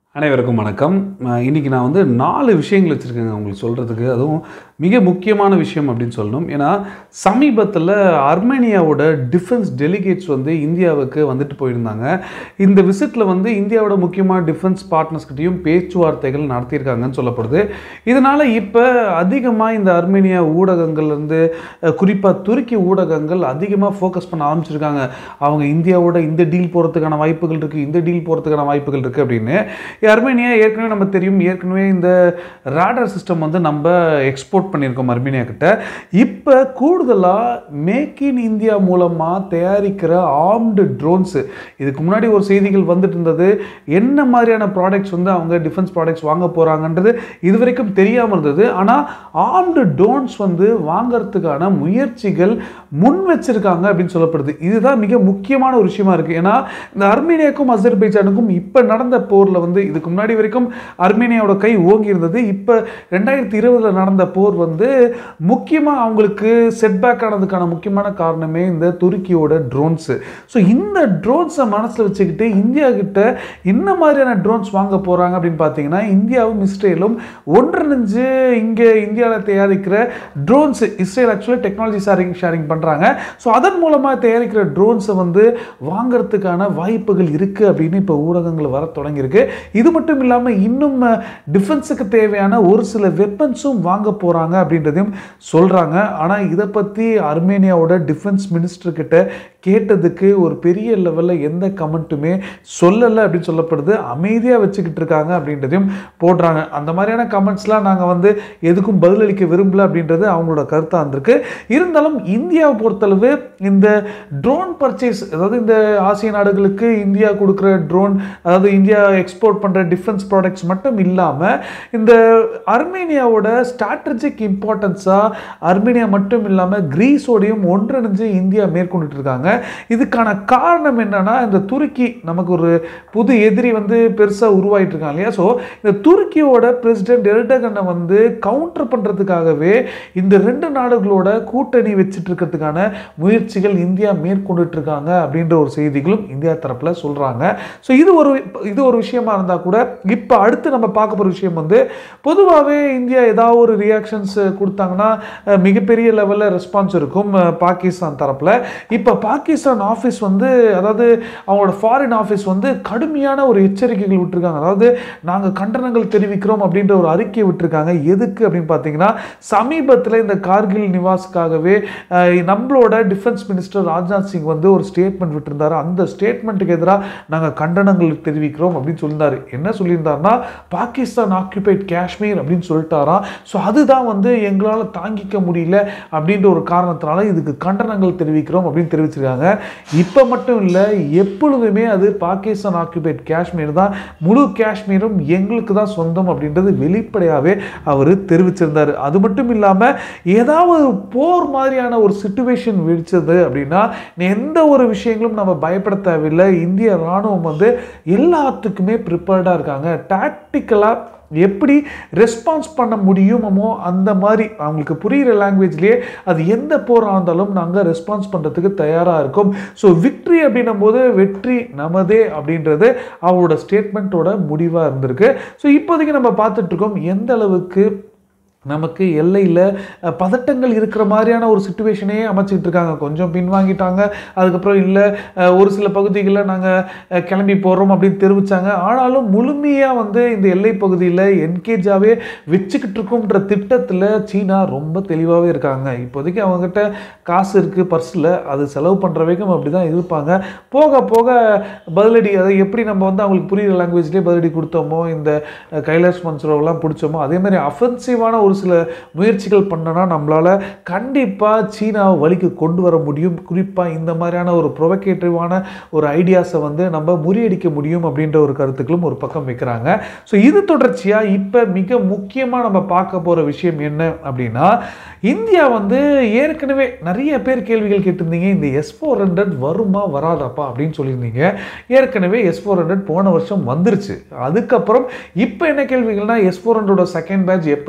அனைவருக்கும் வணக்கம் அஹ் இன்னைக்கு நான் வந்து நாலு விஷயங்கள் வச்சுருக்கேங்க உங்களுக்கு சொல்கிறதுக்கு அதுவும் மிக முக்கியமான விஷயம் அப்படின்னு சொல்லணும் ஏன்னா சமீபத்தில் அர்மேனியாவோட டிஃபென்ஸ் டெலிகேட்ஸ் வந்து இந்தியாவுக்கு வந்துட்டு போயிருந்தாங்க இந்த விசிட்டில் வந்து இந்தியாவோட முக்கியமான டிஃபென்ஸ் பார்ட்னர்ஸ்கிட்டையும் பேச்சுவார்த்தைகள் நடத்தியிருக்காங்கன்னு சொல்லப்படுது இதனால் இப்போ அதிகமாக இந்த அர்மேனியா ஊடகங்கள்லேருந்து குறிப்பாக துருக்கி ஊடகங்கள் அதிகமாக ஃபோக்கஸ் பண்ண ஆரம்பிச்சிருக்காங்க அவங்க இந்தியாவோட இந்த டீல் போகிறதுக்கான வாய்ப்புகள் இருக்குது இந்த டீல் போகிறதுக்கான வாய்ப்புகள் இருக்குது அப்படின்னு அர்மேனியா ஏற்கனவே நம்ம தெரியும் ஏற்கனவே இந்த ராடர் சிஸ்டம் வந்து நம்ம எக்ஸ்போர்ட் பண்ணியிருக்கோம் அர்மேனியா கிட்ட இப்போ கூடுதலாக மேக் இன் இந்தியா மூலமாக தயாரிக்கிற ஆர்ம்டு ட்ரோன்ஸு இதுக்கு முன்னாடி ஒரு செய்திகள் வந்துட்டு இருந்தது என்ன மாதிரியான ப்ராடக்ட்ஸ் வந்து அவங்க டிஃபென்ஸ் ப்ராடக்ட்ஸ் வாங்க போகிறாங்கன்றது இது வரைக்கும் தெரியாமல் இருந்தது ஆனால் ஆர்ம்டு ட்ரோன்ஸ் வந்து வாங்கறதுக்கான முயற்சிகள் முன் வச்சிருக்காங்க அப்படின்னு சொல்லப்படுது இதுதான் மிக முக்கியமான ஒரு விஷயமா இருக்குது ஏன்னா இந்த அர்மேனியாவுக்கும் அசர்பைஜானுக்கும் இப்போ நடந்த போரில் வந்து இதுக்கு முன்னாடி வரைக்கும் அர்மேனியாவோட கை ஓங்கி இருந்தது இப்போ ரெண்டாயிரத்தி இருபதில் நடந்த போர் வந்து முக்கியமாக அவங்களுக்கு செட்பேக் ஆனதுக்கான முக்கியமான காரணமே இந்த துருக்கியோட ட்ரோன்ஸு ஸோ இந்த ட்ரோன்ஸை மனசில் வச்சுக்கிட்டு இந்தியா கிட்ட என்ன மாதிரியான ட்ரோன்ஸ் வாங்க போகிறாங்க அப்படின்னு பார்த்தீங்கன்னா இந்தியாவும் இஸ்ரேலும் ஒன்றிணைஞ்சு இங்கே இந்தியாவில் தயாரிக்கிற drones Israel actually technology sharing sharing பண்ணுறாங்க ஸோ அதன் மூலமாக தயாரிக்கிற ட்ரோன்ஸை வந்து வாங்குறதுக்கான வாய்ப்புகள் இருக்குது அப்படின்னு இப்போ ஊடகங்கள் வர தொடங்கியிருக்கு இது மட்டும் இல்லாமல் இன்னும் டிஃபென்ஸுக்கு தேவையான ஒரு சில வெப்பன்ஸும் வாங்க போகிறாங்க அப்படின்றதையும் சொல்கிறாங்க ஆனால் இதை பற்றி அர்மேனியாவோட டிஃபென்ஸ் மினிஸ்டர் கிட்ட கேட்டதுக்கு ஒரு பெரிய லெவலில் எந்த கமெண்ட்டுமே சொல்லலை அப்படின்னு சொல்லப்படுது அமைதியாக வச்சுக்கிட்டு இருக்காங்க அப்படின்றதையும் போடுறாங்க அந்த மாதிரியான கமெண்ட்ஸ்லாம் நாங்கள் வந்து எதுக்கும் பதிலளிக்க விரும்பல அப்படின்றது அவங்களோட கருத்தாக இருந்திருக்கு இருந்தாலும் இந்தியாவை பொறுத்தளவு இந்த ட்ரோன் பர்ச்சேஸ் அதாவது இந்த ஆசிய நாடுகளுக்கு இந்தியா கொடுக்குற ட்ரோன் அதாவது இந்தியா எக்ஸ்போர்ட் பண்ணுற டிஃபென்ஸ் ப்ராடக்ட்ஸ் மட்டும் இல்லாமல் இந்த அர்மேனியாவோட ஸ்ட்ராட்டஜிக் இம்பார்ட்டன்ஸாக அர்மேனியா மட்டும் இல்லாமல் கிரீஸோடையும் ஒன்றிணைஞ்சு இந்தியா மேற்கொண்டுட்டு இருக்காங்க இதுக்கான காரணம் என்னன்னா இந்த துருக்கி நமக்கு ஒரு புது எதிரி வந்து பெருசாக உருவாயிட்டு இருக்காங்க இல்லையா ஸோ இந்த துருக்கியோட பிரசிடென்ட் எர்டகனை வந்து கவுண்டர் பண்ணுறதுக்காகவே இந்த ரெண்டு நாடுகளோட கூட்டணி வச்சுட்டு இருக்கிறதுக்கான முயற்சிகள் இந்தியா மேற்கொண்டுட்டு இருக்காங்க அப்படின்ற ஒரு செய்திகளும் இந்தியா தரப்பில் சொல்கிறாங்க ஸோ இது ஒரு இது ஒரு விஷயமா இருந்தால் கூட இப்போ அடுத்து நம்ம பார்க்க போகிற விஷயம் வந்து பொதுவாகவே இந்தியா ஏதாவது ஒரு ரியாக்ஷன்ஸ் கொடுத்தாங்கன்னா அஹ், மிகப்பெரிய லெவலில் ரெஸ்பான்ஸ் இருக்கும் அஹ், பாகிஸ்தான் தரப்பில் இப்போ பாகிஸ்தான் ஆஃபீஸ் வந்து அதாவது அவங்களோட ஃபாரின் ஆஃபீஸ் வந்து கடுமையான ஒரு எச்சரிக்கைகள் விட்டுருக்காங்க அதாவது நாங்கள் கண்டனங்கள் தெரிவிக்கிறோம் அப்படின்ற ஒரு அறிக்கை விட்டுருக்காங்க எதுக்கு அப்படின்னு பார்த்தீங்கன்னா சமீபத்தில் இந்த கார்கில் நிவாஸுக்காகவே அஹ், நம்மளோட டிஃபென்ஸ் மினிஸ்டர் ராஜ்நாத் சிங் வந்து ஒரு ஸ்டேட்மெண்ட் விட்டிருந்தாரு அந்த ஸ்டேட்மெண்ட்டுக்கு எதிராக நாங்கள் கண்டனங்கள் தெரிவிக்கிறோம் அப்படின்னு சொல்லியிருந்தாரு என்ன சொல்லியிருந்தாருன்னா பாகிஸ்தான் ஆக்குபைட் காஷ்மீர் அப்படின்னு சொல்லிட்டாராம் ஸோ அதுதான் வந்து எங்களால் தாங்கிக்க முடியல அப்படின்ற ஒரு காரணத்தினால இதுக்கு கண்டனங்கள் தெரிவிக்கிறோம் அப்படின்னு தெரிவிச்சிருக்காங்க இப்போ மட்டும் இல்லை எப்பொழுதுமே அது பாகிஸ்தான் ஆக்குபைட் காஷ்மீர் தான் முழு காஷ்மீரும் எங்களுக்கு தான் சொந்தம் அப்படின்றது வெளிப்படையாகவே அவர் தெரிவிச்சிருந்தார் அது மட்டும் இல்லாமல் ஏதாவது போர் மாதிரியான ஒரு சுச்சுவேஷன் வெடிச்சது அப்படின்னா எந்த ஒரு விஷயங்களும் நம்ம பயப்பட தேவையில்லை இந்திய ராணுவம் வந்து எல்லாத்துக்குமே ப்ரிப்பேர்டாக இருக்காங்க டாக்டிக்கலாக எப்படி ரெஸ்பான்ஸ் பண்ண முடியுமோ அந்த மாதிரி அவங்களுக்கு புரிகிற லாங்குவேஜ்லேயே அது எந்த போராக இருந்தாலும் நாங்கள் ரெஸ்பான்ஸ் பண்ணுறதுக்கு தயாராக இருக்கோம் ஸோ விக்ட்ரி அப்படின்னும் போது வெற்றி நமதே அப்படின்றது அவரோட ஸ்டேட்மெண்ட்டோட முடிவாக இருந்திருக்கு ஸோ இப்போதைக்கு நம்ம பார்த்துட்டு இருக்கோம் எந்த அளவுக்கு நமக்கு எல்லையில் அஹ், பதட்டங்கள் இருக்கிற மாதிரியான ஒரு சுச்சுவேஷனே அமைச்சிக்கிட்டு இருக்காங்க கொஞ்சம் பின்வாங்கிட்டாங்க அதுக்கப்புறம் இல்லை அஹ், ஒரு சில பகுதிகளில் நாங்கள் கிளம்பி போகிறோம் அப்படின்னு தெரிவித்தாங்க ஆனாலும் முழுமையாக வந்து இந்த எல்லை பகுதியில் என்கேஜாகவே வச்சுக்கிட்டு இருக்கோன்ற திட்டத்தில் சீனா ரொம்ப தெளிவாகவே இருக்காங்க இப்போதைக்கு அவங்ககிட்ட காசு இருக்குது பர்ஸில் அது செலவு பண்ணுற வரைக்கும் அப்படி தான் இருப்பாங்க போக போக பதிலடி அதை எப்படி நம்ம வந்து அவங்களுக்கு புரியுற லாங்குவேஜ்லேயே பதிலடி கொடுத்தோமோ இந்த அஹ், கைலாஷ் மன்சரோவெல்லாம் பிடிச்சோமோ அதே மாதிரி அஃபென்சிவான ஒரு சில முயற்சிகள் பண்ணனா நம்மளால் கண்டிப்பாக சீனாவை வழிக்கு கொண்டு வர முடியும் குறிப்பாக இந்த மாதிரியான ஒரு ப்ரொவகேட்டிவான ஒரு ஐடியாஸை வந்து நம்ம முறியடிக்க முடியும் அப்படின்ற ஒரு கருத்துக்களும் ஒரு பக்கம் வைக்கிறாங்க ஸோ இது தொடர்ச்சியாக இப்போ மிக முக்கியமாக நம்ம பார்க்க போகிற விஷயம் என்ன அப்படின்னா இந்தியா வந்து ஏற்கனவே நிறைய பேர் கேள்விகள் கேட்டிருந்தீங்க இந்த எஸ் ஃபோர் ஹண்ட்ரட் வருமா வராதாப்பா அப்படின்னு சொல்லியிருந்தீங்க ஏற்கனவே எஸ் ஃபோர் ஹண்ட்ரட் போன வருஷம் வந்துருச்சு அதுக்கப்புறம் இப்போ என்ன கேள்விகள்னா எஸ் ஃபோர் ஹண்ட்ரடோட செகண்ட் பேட்ச் எப்போ ஜி வரும்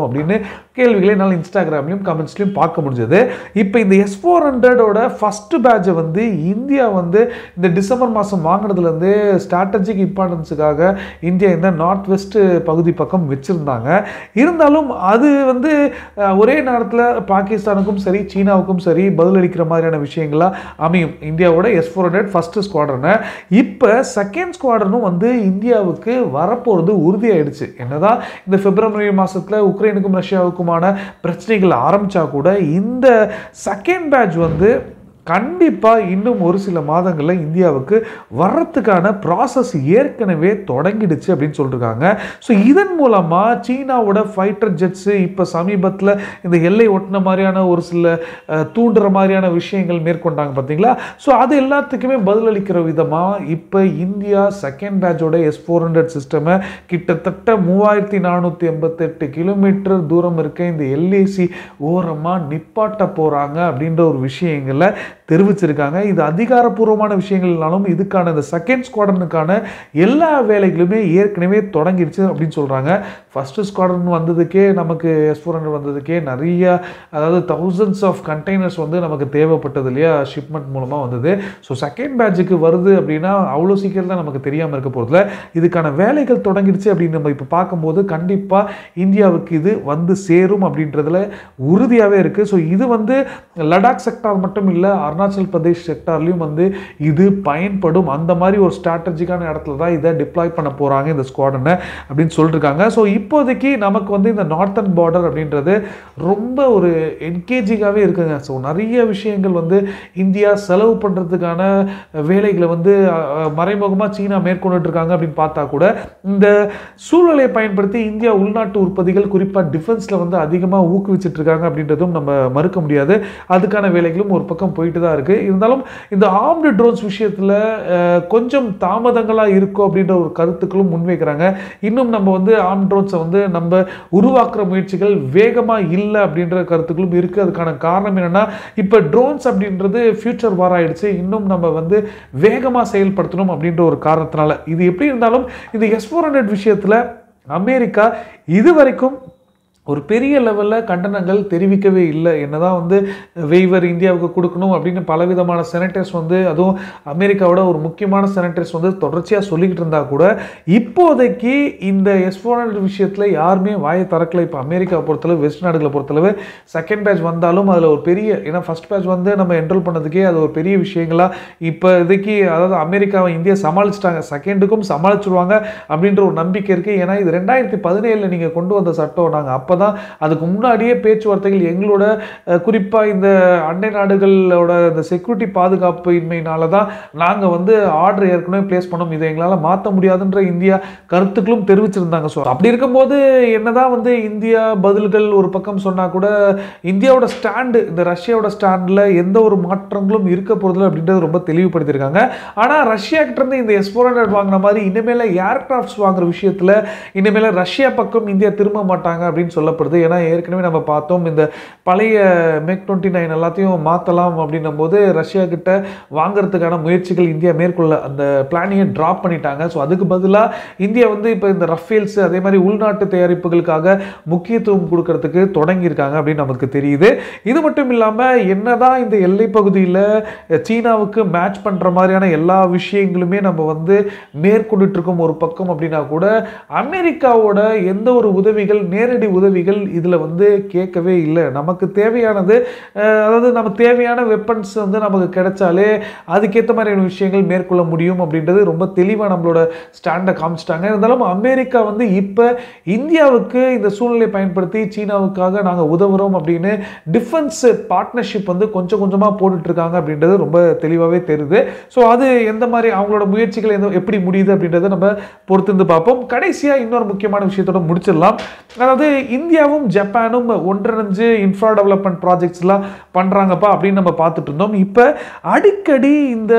வரும் அப்படின்னு கேள்விகளை என்னால் இன்ஸ்டாகிராம்லையும் கமெண்ட்ஸ்லையும் பார்க்க முடிஞ்சது இப்போ இந்த எஸ் ஃபோர் ஹண்ட்ரடோட ஃபஸ்ட்டு பேட்சை வந்து இந்தியா வந்து இந்த டிசம்பர் மாதம் வாங்கினதுலேருந்து ஸ்ட்ராட்டஜிக் இம்பார்ட்டன்ஸுக்காக இந்தியா இந்த நார்த் வெஸ்ட் பகுதி பக்கம் வச்சுருந்தாங்க இருந்தாலும் அது வந்து அஹ், ஒரே நேரத்தில் பாகிஸ்தானுக்கும் சரி சீனாவுக்கும் சரி பதிலளிக்கிற மாதிரியான விஷயங்களாக அமையும் இந்தியாவோட எஸ் ஃபோர் ஹண்ட்ரட் ஃபஸ்ட்டு ஸ்குவாட்ரனை இப்போ செகண்ட் ஸ்குவாட்ரனும் வந்து இந்தியாவுக்கு வரப்போகிறது உறுதியாயிடுச்சு என்னதான் இந்த பிப்ரவரி மாதத்தில் உக்ரைனுக்கும் ரஷ்யாவுக்குமான பிரச்சனைகள் ஆரம்பித்தா கூட இந்த செகண்ட் பேட்ச் வந்து கண்டிப்பாக இன்னும் ஒரு சில மாதங்களில் இந்தியாவுக்கு வர்றதுக்கான ப்ராசஸ் ஏற்கனவே தொடங்கிடுச்சு அப்படின்னு சொல்லியிருக்காங்க ஸோ இதன் மூலமாக சீனாவோட ஃபைட்டர் ஜெட்ஸு இப்போ சமீபத்தில் இந்த எல்லை ஒட்டின மாதிரியான ஒரு சில அஹ், தூண்டுற மாதிரியான விஷயங்கள் மேற்கொண்டாங்க பார்த்தீங்களா ஸோ அது எல்லாத்துக்குமே பதிலளிக்கிற விதமாக இப்போ இந்தியா செகண்ட் பேட்சோட எஸ் ஃபோர் ஹண்ட்ரட் சிஸ்டமை கிட்டத்தட்ட மூவாயிரத்தி நானூற்றி எண்பத்தெட்டு கிலோமீட்டர் தூரம் இருக்க இந்த எல்ஏசி ஓரமாக நிப்பாட்ட போகிறாங்க அப்படின்ற ஒரு விஷயங்களை தெரிவிச்சிருக்காங்க இது அதிகாரப்பூர்வமான விஷயங்கள்னாலும் இதுக்கான இந்த செகண்ட் ஸ்குவாடனுக்கான எல்லா வேலைகளுமே ஏற்கனவே தொடங்கிடுச்சு அப்படின்னு சொல்கிறாங்க ஃபஸ்ட்டு ஸ்குவாடன் வந்ததுக்கே நமக்கு எஸ் ஃபோர் ஹண்ட்ரட் வந்ததுக்கே நிறைய அதாவது தௌசண்ட்ஸ் ஆஃப் கண்டெய்னர்ஸ் வந்து நமக்கு தேவைப்பட்டது இல்லையா ஷிப்மெண்ட் மூலமாக வந்தது ஸோ செகண்ட் பேட்சுக்கு வருது அப்படின்னா அவ்வளோ சீக்கிரம் தான் நமக்கு தெரியாமல் இருக்க போகிறதுல இதுக்கான வேலைகள் தொடங்கிடுச்சு அப்படின்னு நம்ம இப்போ பார்க்கும்போது கண்டிப்பாக இந்தியாவுக்கு இது வந்து சேரும் அப்படின்றதுல உறுதியாகவே இருக்குது ஸோ இது வந்து லடாக் செக்டார் மட்டும் இல்லை அருணாச்சல் பிரதேஷ் செக்டார்லையும் வந்து இது பயன்படும் அந்த மாதிரி ஒரு ஸ்ட்ராட்டஜிக்கான இடத்துல தான் இதை டிப்ளாய் பண்ண போகிறாங்க இந்த ஸ்குவாடனை அப்படின்னு சொல்லியிருக்காங்க ஸோ இப்போதைக்கு நமக்கு வந்து இந்த நார்த்தன் பார்டர் அப்படின்றது ரொம்ப ஒரு என்கேஜிங்காகவே இருக்குங்க ஸோ நிறைய விஷயங்கள் வந்து இந்தியா செலவு பண்ணுறதுக்கான வேலைகளை வந்து மறைமுகமாக சீனா மேற்கொண்டுட்டு இருக்காங்க அப்படின்னு பார்த்தா கூட இந்த சூழலை பயன்படுத்தி இந்தியா உள்நாட்டு உற்பத்திகள் குறிப்பாக டிஃபென்ஸில் வந்து அதிகமாக ஊக்குவிச்சிட்டு இருக்காங்க அப்படின்றதும் நம்ம மறுக்க முடியாது அதுக்கான வேலைகளும் ஒரு பக்கம் போயிட்டு தான் இருக்குது இருந்தாலும் இந்த ஆர்ம்டு ட்ரோன்ஸ் விஷயத்தில் கொஞ்சம் தாமதங்களாக இருக்கும் அப்படின்ற ஒரு கருத்துக்களும் முன்வைக்கிறாங்க இன்னும் நம்ம வந்து ஆர்ம் ட்ரோன்ஸை வந்து நம்ம உருவாக்குற முயற்சிகள் வேகமாக இல்லை அப்படின்ற கருத்துக்களும் இருக்குது அதுக்கான காரணம் என்னென்னா இப்போ ட்ரோன்ஸ் அப்படின்றது ஃபியூச்சர் வார் ஆயிடுச்சு இன்னும் நம்ம வந்து வேகமாக செயல்படுத்தணும் அப்படின்ற ஒரு காரணத்தினால இது எப்படி இருந்தாலும் இந்த எஸ் ஃபோர் ஹண்ட்ரட் விஷயத்தில் அமெரிக்கா இதுவரைக்கும் ஒரு பெரிய லெவலில் கண்டனங்கள் தெரிவிக்கவே இல்லை என்னதான் வந்து வெய்வர் இந்தியாவுக்கு கொடுக்கணும் அப்படின்னு பலவிதமான செனட்டர்ஸ் வந்து அதுவும் அமெரிக்காவோட ஒரு முக்கியமான செனட்டர்ஸ் வந்து தொடர்ச்சியாக சொல்லிக்கிட்டு இருந்தால் கூட இப்போதைக்கு இந்த எஸ் ஃபோர் ஹண்ட்ரட் விஷயத்தில் யாருமே வாயை திறக்கல இப்போ அமெரிக்காவை பொறுத்தளவு வெஸ்ட் நாடுகளை பொறுத்தளவு செகண்ட் பேட்ச் வந்தாலும் அதில் ஒரு பெரிய ஏன்னா ஃபர்ஸ்ட் பேட்ச் வந்து நம்ம என்ரோல் பண்ணதுக்கே அது ஒரு பெரிய விஷயங்களா இப்போ இதுக்கு அதாவது அமெரிக்காவை இந்தியா சமாளிச்சிட்டாங்க செகண்டுக்கும் சமாளிச்சிருவாங்க அப்படின்ற ஒரு நம்பிக்கை இருக்குது ஏன்னா இது ரெண்டாயிரத்தி பதினேழில் நீங்கள் கொண்டு வந்த சட்டம் நாங்கள் அப்போ தான் அதுக்கு முன்னாடியே பேச்சுவார்த்தைகள் எங்களோட குறிப்பாக இந்த அண்டை நாடுகளோட இந்த செக்யூரிட்டி பாதுகாப்பு இன்மையினால தான் நாங்கள் வந்து ஆர்டர் ஏற்கனவே பிளேஸ் பண்ணோம் இதை எங்களால் மாற்ற முடியாதுன்ற இந்தியா கருத்துக்களும் தெரிவிச்சிருந்தாங்க ஸோ அப்படி இருக்கும்போது என்னதான் வந்து இந்தியா பதில்கள் ஒரு பக்கம் சொன்னால் கூட இந்தியாவோட ஸ்டாண்டு இந்த ரஷ்யாவோட ஸ்டாண்டில் எந்த ஒரு மாற்றங்களும் இருக்க போகிறதில்ல அப்படின்றது ரொம்ப தெளிவுபடுத்தியிருக்காங்க ஆனால் ரஷ்யா கிட்ட இருந்து இந்த எஸ் ஃபோர் ஹண்ட்ரட் வாங்கின மாதிரி இனிமேல் ஏர்கிராஃப்ட்ஸ் வாங்குற விஷயத்தில் இனிமேல் ரஷ்யா பக்கம் இந்தியா திரும்ப மாட்டாங்க அப்படின்னு சொல்லப்படுது ஏன்னா ஏற்கனவே நம்ம பார்த்தோம் இந்த பழைய மெக் டுவெண்ட்டி நைன் எல்லாத்தையும் மாற்றலாம் அப்படின்னும் போது ரஷ்யா கிட்ட வாங்குறதுக்கான முயற்சிகள் இந்தியா மேற்கொள்ள அந்த பிளானிங்கை ட்ராப் பண்ணிட்டாங்க ஸோ அதுக்கு பதிலாக இந்தியா வந்து இப்போ இந்த ரஃபேல்ஸ் அதே மாதிரி உள்நாட்டு தயாரிப்புகளுக்காக முக்கியத்துவம் கொடுக்கறதுக்கு தொடங்கியிருக்காங்க அப்படின்னு நமக்கு தெரியுது இது மட்டும் இல்லாமல் என்னதான் இந்த எல்லை பகுதியில் சீனாவுக்கு மேட்ச் பண்ணுற மாதிரியான எல்லா விஷயங்களுமே நம்ம வந்து மேற்கொண்டுட்டு இருக்கோம் ஒரு பக்கம் அப்படின்னா கூட அமெரிக்காவோட எந்த ஒரு உதவிகள் நேரடி உதவிகள் இதில் வந்து கேட்கவே இல்லை நமக்கு தேவையானது அஹ், அதாவது நம்ம தேவையான வெப்பன்ஸ் வந்து நமக்கு கிடைச்சாலே அதுக்கேற்ற மாதிரியான விஷயங்கள் மேற்கொள்ள முடியும் அப்படின்றது ரொம்ப தெளிவாக நம்மளோட ஸ்டாண்டை காமிச்சிட்டாங்க இருந்தாலும் அமெரிக்கா வந்து இப்போ இந்தியாவுக்கு இந்த சூழ்நிலையை பயன்படுத்தி சீனாவுக்காக நாங்கள் உதவுறோம் அப்படின்னு டிஃபென்ஸ் பார்ட்னர்ஷிப் வந்து கொஞ்சம் கொஞ்சமாக போட்டுட்டு இருக்காங்க அப்படின்றது ரொம்ப தெளிவாகவே தெரியுது ஸோ அது எந்த மாதிரி அவங்களோட முயற்சிகள் எந்த எப்படி முடியுது அப்படின்றத நம்ம பொறுத்திருந்து பார்ப்போம் கடைசியாக இன்னொரு முக்கியமான விஷயத்தோட முடிச்சிடலாம் அதாவது இந்தியாவும் ஜப்பானும் ஒன்றிணைஞ்சு இன்ஃப்ரா டெவலப்மெண்ட் ப்ராஜெக்ட்ஸ்லாம் பண்ணுறாங்கப்பா அப்படின்னு நம்ம பார்த்துட்டு இருந்தோம் இப்போ அடிக்கடி இந்த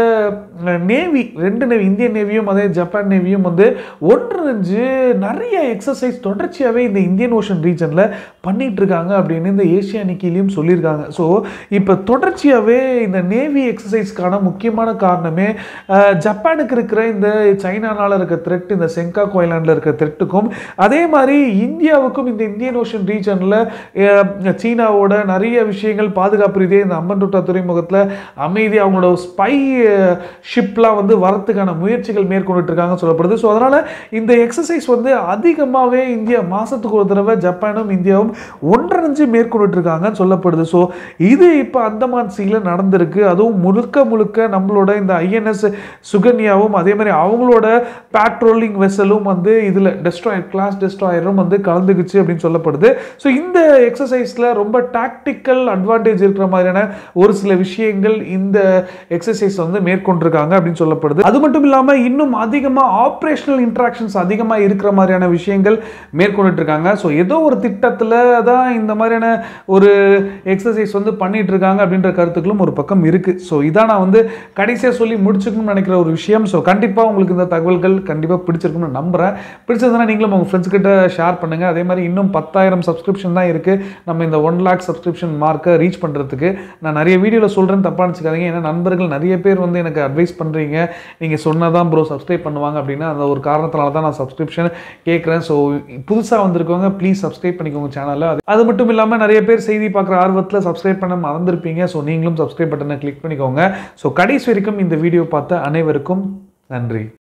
நேவி ரெண்டு நேவி இந்தியன் நேவியும் அதே ஜப்பான் நேவியும் வந்து ஒன்றிணைஞ்சு நிறைய எக்ஸசைஸ் தொடர்ச்சியாகவே இந்த இந்தியன் ஓஷன் ரீஜனில் பண்ணிட்டு இருக்காங்க அப்படின்னு இந்த ஏசியா நிக்கிலையும் சொல்லியிருக்காங்க ஸோ இப்போ தொடர்ச்சியாகவே இந்த நேவி எக்ஸசைஸ்க்கான முக்கியமான காரணமே அஹ், ஜப்பானுக்கு இருக்கிற இந்த சைனானால இருக்க த்ரெட் இந்த செங்கா கோயிலாண்டில் இருக்க த்ரெட்டுக்கும் அதே மாதிரி இந்தியாவுக்கும் இந்த இந்தியன் இந்தியன் ஓஷன் ரீஜனில் சீனாவோட நிறைய விஷயங்கள் பாதுகாப்பு ரீதியாக இந்த அம்பன்துட்டா துறைமுகத்தில் அமைதி அவங்களோட ஸ்பை ஷிப்லாம் வந்து வரத்துக்கான முயற்சிகள் மேற்கொண்டுட்டு இருக்காங்கன்னு சொல்லப்படுது ஸோ அதனால் இந்த எக்ஸசைஸ் வந்து அதிகமாகவே இந்தியா மாதத்துக்கு ஒரு தடவை ஜப்பானும் இந்தியாவும் ஒன்றிணைஞ்சு மேற்கொண்டுட்டு இருக்காங்கன்னு சொல்லப்படுது ஸோ இது இப்போ அந்தமான் சீல நடந்திருக்கு அதுவும் முழுக்க முழுக்க நம்மளோட இந்த ஐஎன்எஸ் சுகன்யாவும் அதே மாதிரி அவங்களோட பேட்ரோலிங் வெசலும் வந்து இதில் டெஸ்ட்ராயர் கிளாஸ் டெஸ்ட்ராயரும் வந்து கலந்துக்குச்சு அப்படின்னு சொல்லப்படுது ஸோ இந்த எக்ஸசைஸில் ரொம்ப டாக்டிக்கல் அட்வான்டேஜ் இருக்கிற மாதிரியான ஒரு சில விஷயங்கள் இந்த எக்ஸசைஸ் வந்து மேற்கொண்டிருக்காங்க அப்படின்னு சொல்லப்படுது அது மட்டும் இல்லாமல் இன்னும் அதிகமாக ஆப்ரேஷனல் இன்ட்ராக்ஷன்ஸ் அதிகமாக இருக்கிற மாதிரியான விஷயங்கள் மேற்கொண்டுட்டு இருக்காங்க ஸோ ஏதோ ஒரு திட்டத்தில் தான் இந்த மாதிரியான ஒரு எக்ஸசைஸ் வந்து பண்ணிட்டு இருக்காங்க அப்படின்ற கருத்துக்களும் ஒரு பக்கம் இருக்கு ஸோ இதான் நான் வந்து கடைசியாக சொல்லி முடிச்சுக்கணும்னு நினைக்கிற ஒரு விஷயம் ஸோ கண்டிப்பாக உங்களுக்கு இந்த தகவல்கள் கண்டிப்பாக பிடிச்சிருக்கும்னு நம்புறேன் பிடிச்சதுன்னா நீங்களும் உங்கள் ஃப்ரெண்ட்ஸ் கிட்ட ஷேர் பண்ணுங்க அதே மாதிரி இன்னும் பத்தாயிரம் சப்ஸ்கிரிப்ஷன் தான் இருக்கு நம்ம இந்த ஒன் லேக் சப்ஸ்கிரிப்ஷன் மார்க்கை ரீச் பண்ணுறதுக்கு நான் நிறைய வீடியோவில் சொல்கிறேன் தப்பாக நினச்சிக்காதீங்க ஏன்னா நண்பர்கள் நிறைய பேர் வந்து எனக்கு அட்வைஸ் பண்ணுறீங்க நீங்கள் சொன்னதான் ப்ரோ சப்ஸ்கிரைப் பண்ணுவாங்க அப்படின்னா அந்த ஒரு காரணத்தினால தான் நான் சப்ஸ்கிரிப்ஷன் கேட்குறேன் ஸோ புதுசாக வந்திருக்கவங்க ப்ளீஸ் சப்ஸ்கிரைப் பண்ணிக்கோங்க சேனலை அது மட்டும் இல்லாமல் நிறைய பேர் செய்தி பார்க்குற ஆர்வத்தில் சப்ஸ்கிரைப் பண்ண மறந்துருப்பீங்க ஸோ நீங்களும் சப்ஸ்கிரைப் பட்டனை கிளிக் பண்ணிக்கோங்க ஸோ கடைசி வரைக்கும் இந்த வீடியோ பார்த்த அனைவருக்கும் நன்றி